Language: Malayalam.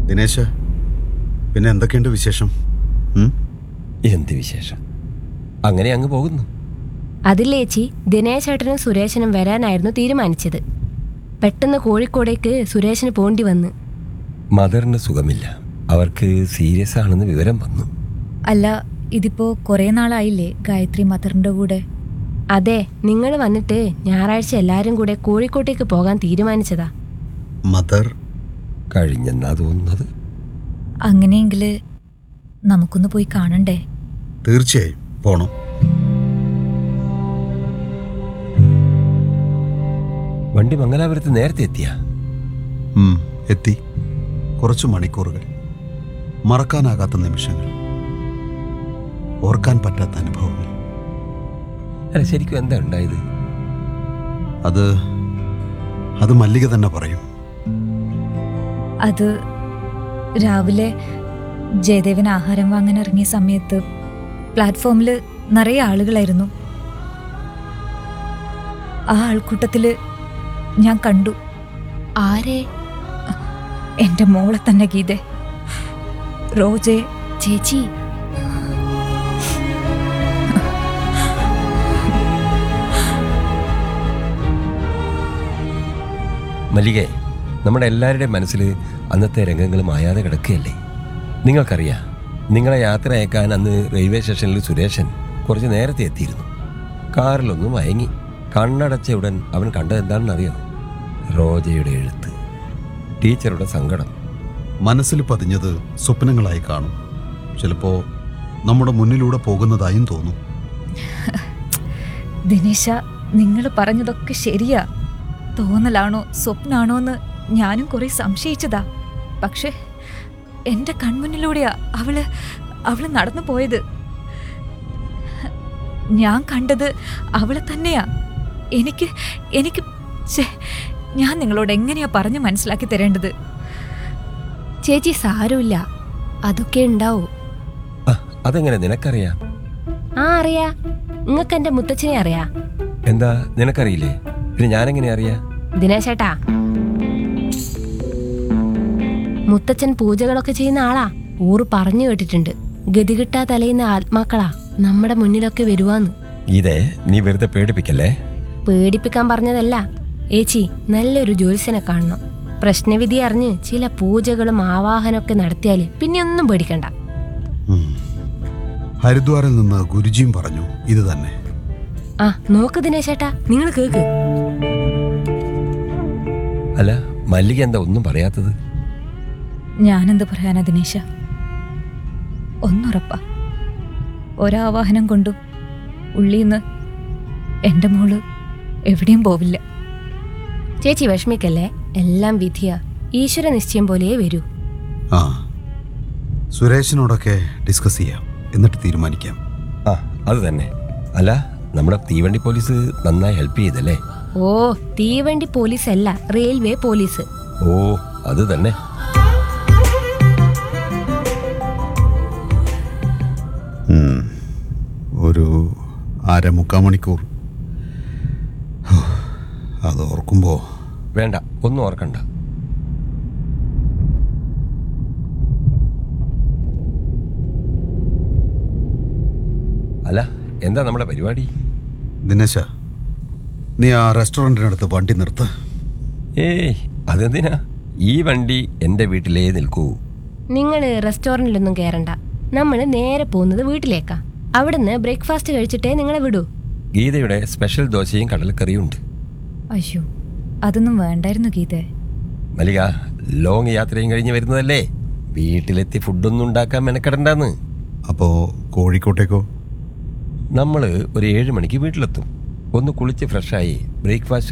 ദിനേശ് പിന്നെ എന്തൊക്കെയുണ്ട് വിശേഷം ഉം? എന്ത് വിശേഷം അങ്ങനെ അങ്ങ് പോകുന്നു അതിലേച്ചി ദിനേശേട്ടനും സുരേഷനും വരാനായിരുന്നു തീരുമാനിച്ചത് പെട്ടെന്ന് കോഴിക്കോടേക്ക് സുരേഷിന് പോണ്ടി വന്ന് മദറിന് സുഖമില്ല അവർക്ക് സീരിയസ് ആണെന്ന് വിവരം വന്നു അല്ല ഇതിപ്പോ കുറേ നാളായില്ലേ ഗായത്രി മദറിന്റെ കൂടെ അതെ നിങ്ങൾ വന്നിട്ട് ഞായറാഴ്ച എല്ലാരും കൂടെ കോഴിക്കോട്ടേക്ക് പോകാൻ തീരുമാനിച്ചതാ മദർ കഴിഞ്ഞെന്നാ തോന്നുന്നത് അങ്ങനെയെങ്കിൽ നമുക്കൊന്ന് പോയി കാണണ്ടേ തീർച്ചയായും പോണം വണ്ടി മംഗലാപുരത്ത് നേരത്തെ എത്തിയ ഉം, എത്തി കുറച്ചു മണിക്കൂറുകൾ മറക്കാനാകാത്ത നിമിഷങ്ങൾ ഓർക്കാൻ പറ്റാത്ത അനുഭവങ്ങൾ അല്ല ശരിക്കും എന്താ ഉണ്ടായത് അത് അത് മല്ലിക തന്നെ പറയും അത് രാവിലെ ജയദേവൻ ആഹാരം വാങ്ങാൻ ഇറങ്ങിയ സമയത്ത് പ്ലാറ്റ്ഫോമിൽ നിറയെ ആളുകളായിരുന്നു ആ ആൾക്കൂട്ടത്തിൽ ഞാൻ കണ്ടു ആരെ എൻ്റെ മോളെ തന്നെ ഗീതെ റോജെ ചേച്ചി മല്ലികെ നമ്മുടെ എല്ലാവരുടെയും മനസ്സിൽ അന്നത്തെ രംഗങ്ങൾ മായാതെ കിടക്കുകയല്ലേ നിങ്ങൾക്കറിയാം നിങ്ങളെ യാത്ര അയക്കാൻ അന്ന് റെയിൽവേ സ്റ്റേഷനിൽ സുരേഷൻ കുറച്ച് നേരത്തെ എത്തിയിരുന്നു കാറിലൊന്ന് മയങ്ങി കണ്ണടച്ച ഉടൻ അവൻ കണ്ടത് എന്താണെന്ന് അറിയാം റോജയുടെ എഴുത്ത് ടീച്ചറുടെ സങ്കടം മനസ്സിൽ പതിഞ്ഞത് സ്വപ്നങ്ങളായി കാണും ചിലപ്പോ നമ്മുടെ മുന്നിലൂടെ പോകുന്നതായും തോന്നും ദിനേശ നിങ്ങൾ പറഞ്ഞതൊക്കെ ശരിയാ തോന്നലാണോ സ്വപ്നാണോ എന്ന് ഞാനും കുറെ സംശയിച്ചതാ പക്ഷെ എന്റെ കൺമുന്നിലൂടെയാ അവള് അവള് നടന്നു പോയത് ഞാൻ കണ്ടത് അവളെ തന്നെയാ എനിക്ക് എനിക്ക് ഛെ, ഞാൻ നിങ്ങളോട് എങ്ങനെയാ പറഞ്ഞു മനസ്സിലാക്കി തരേണ്ടത് ചേച്ചി സാരമില്ല അതൊക്കെ ഉണ്ടാവും ആ അതെങ്ങനെ നിനക്കറിയാം ആ അറിയാ നിങ്ങൾക്ക് എന്റെ മുത്തച്ഛനെ അറിയാ എന്താ നിനക്കറിയില്ലേ പിന്നെ ഞാനെങ്ങനെ അറിയാ ദിനേശേട്ടാ മുത്തച്ഛൻ പൂജകളൊക്കെ ചെയ്യുന്ന ആളാ ഊറ് പറഞ്ഞു കേട്ടിട്ടുണ്ട് ഗതികിട്ടാ തലയുന്ന ആത്മാക്കളാ നമ്മുടെ മുന്നിലൊക്കെ വരുവാന്ന് ഇതേ നീ വെറുതെ പേടിപ്പിക്കല്ലേ പേടിപ്പിക്കാൻ പറഞ്ഞതല്ല ഏച്ചി നല്ലൊരു ജ്യോത്സ്യനെ കാണണം പ്രശ്നവിധി അറിഞ്ഞ് ചില പൂജകളും ആവാഹനമൊക്കെ നടത്തിയാല് പിന്നെ ഒന്നും പേടിക്കണ്ട ഉം. ഹരിദ്വാറിൽ നിന്ന് ഗുരുജിയും പറഞ്ഞു ഇത് തന്നെ ആ നോക്ക് ദിനേശേട്ടാ നിങ്ങൾ കേക്ക് അല്ല മല്ലിക എന്താ ഒന്നും പറയാത്തത് ഞാനെന്ത് പറയാനാ ദിനേശ ഒന്നുറപ്പാ ഒരാവാഹനം കൊണ്ടും ഉള്ളീന്ന് എൻ്റെ മോള് എവിടെയും പോവില്ല ചേച്ചി വിഷമിക്കല്ലേ എല്ലാം വിധിയാ ഈശ്വര നിശ്ചയം പോലെയേ വരൂ ആ സുരേഷിനോടൊക്കെ ഡിസ്കസ് ചെയ്യാം എന്നിട്ട് തീരുമാനിക്കാം ആ അത് തന്നെ അല്ല നമ്മുടെ തീവണ്ടി പോലീസ് നന്നായി ഹെൽപ്പ് ചെയ്തല്ലേ ഓ തീവണ്ടി പോലീസ് അല്ല റെയിൽവേ പോലീസ് ഓ അത് തന്നെ ഉം. ഒരു അരമുക്കാൽ മണിക്കൂർ ഹോ, അത് ഓർക്കുമ്പോൾ വേണ്ട ഒന്നും ഓർക്കണ്ട അല്ല എന്താ നമ്മുടെ പരിപാടി ദിനേശ നീ ആ റെസ്റ്റോറൻറ്റിനടുത്ത് വണ്ടി നിർത്ത് ഏയ് അതെന്തിനാ ഈ വണ്ടി എൻ്റെ വീട്ടിലേ നിൽക്കൂ നിങ്ങൾ റെസ്റ്റോറൻറ്റിലൊന്നും കയറണ്ട നമ്മൾ നേരെ പോകുന്നത് വീട്ടിലേക്കാ അവിടുന്ന് ബ്രേക്ക്ഫാസ്റ്റ് കഴിച്ചിട്ടേ നിങ്ങളെ വിടൂ ഗീതയുടെ സ്പെഷ്യൽ ദോശയും കടലക്കറിയും ഉണ്ട് അയ്യോ അതൊന്നും വേണ്ടായിരുന്നു ഗീതേ മല്ലിക ലോങ് യാത്രയും കഴിഞ്ഞ് വരുന്നതല്ലേ വീട്ടിലെത്തി ഫുഡൊന്നും ഉണ്ടാക്കാൻ മെനക്കെടണ്ടെന്ന് അപ്പോൾ കോഴിക്കോട്ടേക്കോ നമ്മൾ ഒരു ഏഴ് മണിക്ക് വീട്ടിലെത്തും ഒന്ന് കുളിച്ച് ഫ്രഷായി ബ്രേക്ക്ഫാസ്റ്റും